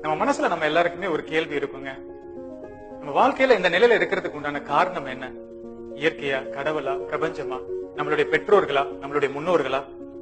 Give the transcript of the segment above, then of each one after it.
நம்ம மனசுல நம்ம எல்லாருக்குமே ஒரு கேள்வி இருக்குங்க நம்ம வாழ்க்கையில இந்த நிலையில இருக்கிறதுக்கு உண்டான காரணம் என்ன இயற்கையா கடவுளா பிரபஞ்சமா நம்மளுடைய பெற்றோர்களா நம்மளுடைய முன்னோர்களா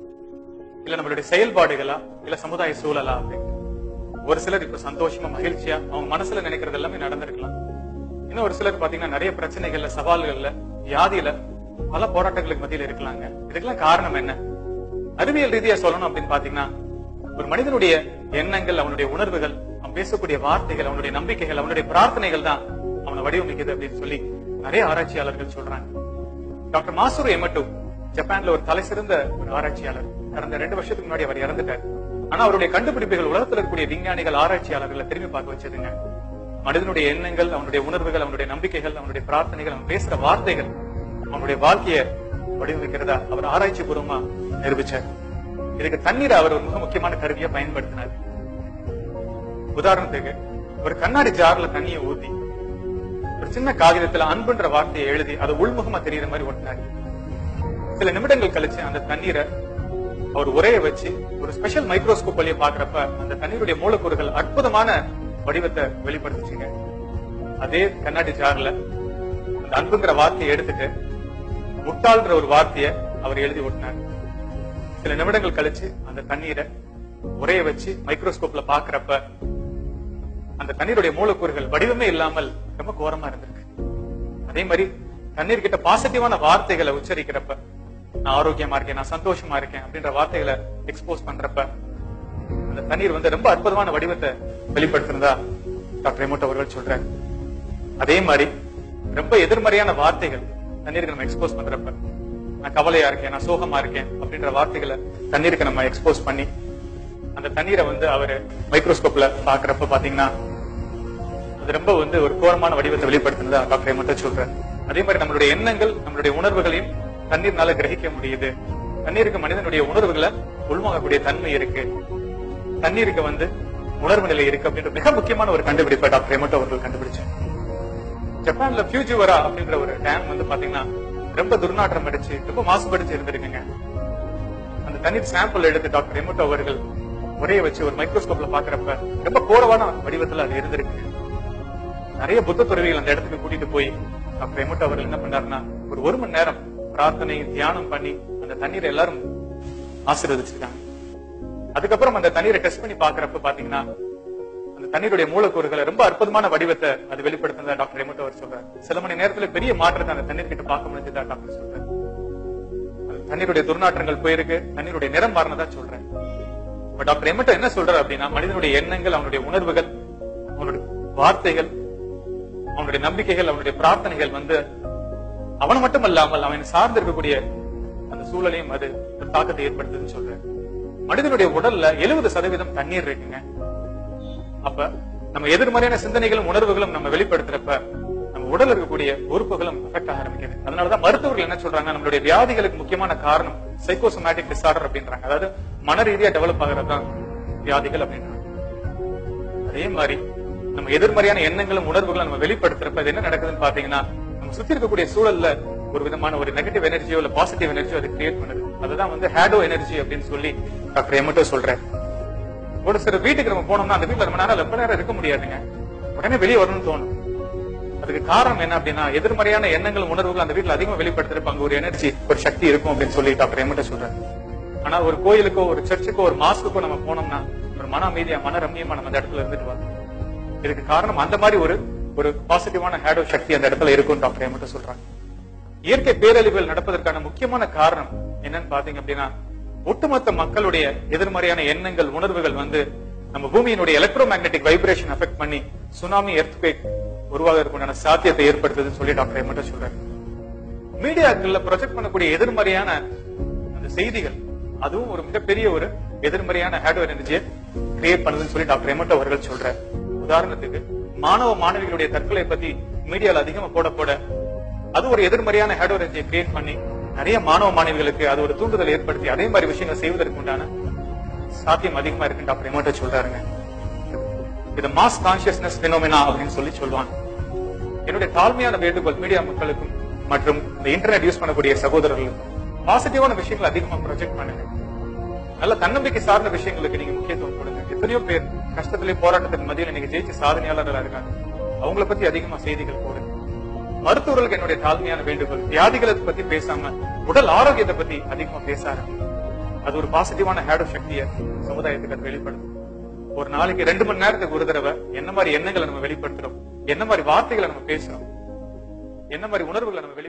இல்ல நம்மளுடைய செயல்பாடுகளா இல்ல சமுதாய சூழலா அப்படின்னு ஒரு சிலர் இப்ப சந்தோஷமா மகிழ்ச்சியா அவங்க மனசுல நினைக்கிறது எல்லாமே நடந்திருக்கலாம் இன்னும் ஒரு சிலர் பாத்தீங்கன்னா நிறைய பிரச்சனைகள்ல சவால்கள்ல வியாதியில பல போராட்டங்களுக்கு மத்தியில இருக்கலாங்க இதுக்கெல்லாம் காரணம் என்ன அறிவியல் ரீதியா சொல்லணும் அப்படின்னு பாத்தீங்கன்னா ஒரு மனிதனுடைய எண்ணங்கள் அவனுடைய உணர்வுகள் அவன் பேசக்கூடிய வார்த்தைகள் அவனுடைய நம்பிக்கைகள் அவனுடைய பிரார்த்தனைகள் தான் அவனை வடிவமைக்குது அப்படின்னு சொல்லி நிறைய ஆராய்ச்சியாளர்கள் சொல்றாங்க டாக்டர் மாசுரு எமட்டு ஜப்பான்ல ஒரு தலை சிறந்த ஒரு ஆராய்ச்சியாளர் கடந்த ரெண்டு வருஷத்துக்கு முன்னாடி அவர் இறந்துட்டார் ஆனா அவருடைய கண்டுபிடிப்புகள் உலகத்துல இருக்கக்கூடிய விஞ்ஞானிகள் ஆராய்ச்சியாளர்களை திரும்பி பார்க்க வச்சதுங்க மனிதனுடைய எண்ணங்கள் அவனுடைய உணர்வுகள் அவனுடைய நம்பிக்கைகள் அவனுடைய பிரார்த்தனைகள் அவன் பேசுற வார்த்தைகள் அவனுடைய வாழ்க்கையை வடிவமைக்கிறதா அவர் ஆராய்ச்சி பூர்வமா நிரூபிச்சார் இதுக்கு தண்ணீரை அவர் ஒரு மிக முக்கியமான கருவியா பயன்படுத்தினார் உதாரணத்துக்கு ஒரு கண்ணாடி ஜார்ல தண்ணியை ஊத்தி ஒரு சின்ன காகிதத்துல அன்புன்ற வார்த்தையை எழுதி அதை உள்முகமா தெரியுற மாதிரி ஒட்டினாரு சில நிமிடங்கள் கழிச்சு அந்த தண்ணீரை அவர் உரைய வச்சு ஒரு ஸ்பெஷல் மைக்ரோஸ்கோப் வழியா பாக்குறப்ப அந்த தண்ணீருடைய மூலக்கூறுகள் அற்புதமான வடிவத்தை வெளிப்படுத்துச்சுங்க அதே கண்ணாடி ஜார்ல அந்த அன்புங்கிற வார்த்தையை எடுத்துட்டு முட்டாள்ன்ற ஒரு வார்த்தையை அவர் எழுதி ஒட்டினார் சில நிமிடங்கள் கழிச்சு அந்த தண்ணீரை உரைய வச்சு மைக்ரோஸ்கோப்ல பாக்குறப்ப அந்த தண்ணீருடைய மூலக்கூறுகள் வடிவமே இல்லாமல் ரொம்ப கோரமா இருந்திருக்கு அதே மாதிரி தண்ணீர் கிட்ட பாசிட்டிவான வார்த்தைகளை உச்சரிக்கிறப்ப நான் ஆரோக்கியமா இருக்கேன் நான் சந்தோஷமா இருக்கேன் அப்படின்ற வார்த்தைகளை எக்ஸ்போஸ் பண்றப்ப அந்த தண்ணீர் வந்து ரொம்ப அற்புதமான வடிவத்தை வெளிப்படுத்துறதா டாக்டர் எமோட் அவர்கள் சொல்றாரு அதே மாதிரி ரொம்ப எதிர்மறையான வார்த்தைகள் தண்ணீருக்கு நம்ம எக்ஸ்போஸ் பண்றப்ப நான் கவலையா இருக்கேன் நான் சோகமா இருக்கேன் அப்படின்ற வார்த்தைகளை தண்ணீருக்கு நம்ம எக்ஸ்போஸ் பண்ணி அந்த தண்ணீரை வந்து அவரு மைக்ரோஸ்கோப்ல பாக்குறப்ப பாத்தீங்கன்னா அது ரொம்ப வந்து ஒரு கோரமான வடிவத்தை வெளிப்படுத்தினதா டாக்டர் மட்டும் சொல்றாரு அதே மாதிரி நம்மளுடைய எண்ணங்கள் நம்மளுடைய உணர்வுகளையும் தண்ணீர்னால கிரகிக்க முடியுது தண்ணீருக்கு மனிதனுடைய உணர்வுகளை உள்வாங்கக்கூடிய தன்மை இருக்கு தண்ணீருக்கு வந்து உணர்வு நிலை இருக்கு அப்படின்ற மிக முக்கியமான ஒரு கண்டுபிடிப்பை டாக்டர் எமட்டோ அவர்கள் கண்டுபிடிச்சார் ஜப்பான்ல பியூஜுவரா அப்படின்ற ஒரு டேம் வந்து பாத்தீங்கன்னா ரொம்ப துர்நாற்றம் அடிச்சு ரொம்ப மாசுபடிச்சு இருந்திருக்குங்க அந்த தண்ணீர் சாம்பிள் எடுத்து டாக்டர் எமட்டோ அவர்கள் உரைய வச்சு ஒரு மைக்ரோஸ்கோப்ல பாக்குறப்ப ரொம்ப கோரமான வடிவத்துல அது இருந்திருக்கு நிறைய புத்த துறவிகள் அந்த இடத்துக்கு கூட்டிட்டு போய் டாக்டர் எமட்டோ அவர்கள் என்ன பண்ணாருன்னா ஒரு ஒரு மணி நேரம் பிரார்த்தனை தியானம் பண்ணி அந்த தண்ணீரை எல்லாரும் ஆசீர்வதிச்சிருக்காங்க அதுக்கப்புறம் அந்த தண்ணீரை டெஸ்ட் பண்ணி பாக்குறப்ப பாத்தீங்கன்னா அந்த தண்ணீருடைய மூலக்கூறுகளை ரொம்ப அற்புதமான வடிவத்தை அது வெளிப்படுத்தினதா டாக்டர் எமட்டோ அவர் சொல்றாரு சில மணி நேரத்துல பெரிய மாற்றத்தை அந்த தண்ணீர் கிட்ட பார்க்க முடிஞ்சதா டாக்டர் சொல்றாரு அந்த தண்ணீருடைய துர்நாற்றங்கள் போயிருக்கு தண்ணீருடைய நிறம் மாறினதா சொல்றேன் இப்ப டாக்டர் எமட்டோ என்ன சொல்றாரு அப்படின்னா மனிதனுடைய எண்ணங்கள் அவனுடைய உணர்வுகள் அவனுடைய வார்த்தைகள் அவனுடைய நம்பிக்கைகள் அவனுடைய பிரார்த்தனைகள் வந்து அவன் மட்டும் அல்லாமல் அவன் சார்ந்து இருக்கக்கூடிய அந்த சூழலையும் அது ஒரு தாக்கத்தை ஏற்படுத்துதுன்னு சொல்றேன் மனிதனுடைய உடல்ல எழுபது சதவீதம் தண்ணீர் இருக்குங்க அப்ப நம்ம எதிர்மறையான சிந்தனைகளும் உணர்வுகளும் நம்ம வெளிப்படுத்துறப்ப நம்ம உடல்ல இருக்கக்கூடிய உறுப்புகளும் அஃபெக்ட் ஆக ஆரம்பிக்குது அதனாலதான் மருத்துவர்கள் என்ன சொல்றாங்க நம்மளுடைய வியாதிகளுக்கு முக்கியமான காரணம் சைக்கோசோமேட்டிக் டிசார்டர் அப்படின்றாங்க அதாவது மன ரீதியா டெவலப் ஆகிறதுதான் வியாதிகள் அப்படின்றாங்க அதே மாதிரி நம்ம எதிர்மறையான எண்ணங்களும் உணர்வுகளும் நம்ம வெளிப்படுத்துறப்ப அது என்ன நடக்குதுன்னு பாத்தீங்கன்னா நம்ம சுத்தி இருக்கக்கூடிய சூழல்ல ஒரு விதமான ஒரு நெகட்டிவ் எனர்ஜியோ இல்ல பாசிட்டிவ் எனர்ஜியோ அது கிரியேட் பண்ணுது அதுதான் வந்து ஹேடோ எனர்ஜி அப்படின்னு சொல்லி டாக்டர் எமட்டோ சொல்றேன் ஒரு சில வீட்டுக்கு நம்ம போனோம்னா அந்த வீட்டுல ரொம்ப நேரம் ரொம்ப நேரம் இருக்க முடியாதுங்க உடனே வெளியே வரணும்னு தோணும் அதுக்கு காரணம் என்ன அப்படின்னா எதிர்மறையான எண்ணங்கள் உணர்வுகள் அந்த வீட்டுல அதிகமா வெளிப்படுத்துறப்ப அங்க ஒரு எனர்ஜி ஒரு சக்தி இருக்கும் அப்படின்னு சொல்லி டாக்டர் எமட்டோ சொல்றாரு ஆனா ஒரு கோயிலுக்கோ ஒரு சர்ச்சுக்கோ ஒரு மாஸ்க்குக்கோ நம்ம போனோம்னா ஒரு மன அமைதியா மன ரம்மியமா நம்ம அந்த இடத்துல இருந்துட்டு வரோம் இதுக்கு காரணம் அந்த மாதிரி ஒரு ஒரு பாசிட்டிவான ஹேடோ சக்தி அந்த இடத்துல இருக்கும் டாக்டர் எமட்டோ சொல்றாங்க இயற்கை பேரழிவுகள் நடப்பதற்கான முக்கியமான காரணம் என்னன்னு பாத்தீங்க அப்படின்னா ஒட்டுமொத்த மக்களுடைய எதிர்மறையான எண்ணங்கள் உணர்வுகள் வந்து நம்ம பூமியினுடைய எலக்ட்ரோ மேக்னெட்டிக் வைப்ரேஷன் அஃபெக்ட் பண்ணி சுனாமி எர்த்குவேக் உருவாகிறதுக்குண்டான சாத்தியத்தை ஏற்படுத்துதுன்னு சொல்லி டாக்டர் எமட்டோ சொல்றாரு மீடியாக்கள்ல ப்ரொஜெக்ட் பண்ணக்கூடிய எதிர்மறையான அந்த செய்திகள் அதுவும் ஒரு மிகப்பெரிய ஒரு எதிர்மறையான ஹேடோ எனர்ஜியை கிரியேட் பண்ணுதுன்னு சொல்லி டாக்டர் எமட்டோ அவர்கள் சொல்றாரு உதாரணத்துக்கு மாணவ மாணவிகளுடைய தற்கொலை பத்தி மீடியால அதிகமா போட போட அது ஒரு எதிர்மறையான ஹேடோ எனர்ஜியை கிரியேட் பண்ணி நிறைய மாணவ மாணவிகளுக்கு அது ஒரு தூண்டுதல் ஏற்படுத்தி அதே மாதிரி விஷயங்கள் செய்வதற்கு உண்டான சாத்தியம் அதிகமா இருக்குன்னு டாக்டர் எமோட்டோ சொல்றாருங்க இது மாஸ் கான்சியஸ்னஸ் பினோமினா அப்படின்னு சொல்லி சொல்லுவாங்க என்னுடைய தாழ்மையான வேண்டுகோள் மீடியா மக்களுக்கும் மற்றும் இந்த இன்டர்நெட் யூஸ் பண்ணக்கூடிய சகோதரர்களுக்கும் பாசிட்டிவான விஷயங்களை அதிகமா ப்ரொஜெக்ட் பண்ணுங்க நல்ல தன்னம்பிக்கை சார்ந்த விஷயங்களுக்கு நீங்க முக்கியத்துவம் கொடுங்க எத்தனையோ பேர் கஷ்டத்திலே போராட்டத்தின் மத்தியில் இன்னைக்கு ஜெயிச்சு சாதனையாளர்களா இருக்காங்க அவங்கள பத்தி அதிகமா செய்திகள் போடுங்க மருத்துவர்களுக்கு என்னுடைய தாழ்மையான வேண்டுகோள் வியாதிகளை பத்தி பேசாம உடல் ஆரோக்கியத்தை பத்தி அதிகமா பேச ஆரம்பிங்க. அது ஒரு பாசிட்டிவான ஹேடோ சக்தியை சமுதாயத்துக்கு அது வெளிப்படுத்தும் ஒரு நாளைக்கு ரெண்டு மணி நேரத்துக்கு ஒரு தடவை என்ன மாதிரி எண்ணங்களை நம்ம வெளிப்படுத்துறோம் என்ன மாதிரி வார்த்தைகளை நம்ம பேசுறோம் என்ன மாதிரி உணர்வுகளை நம்ம வெளி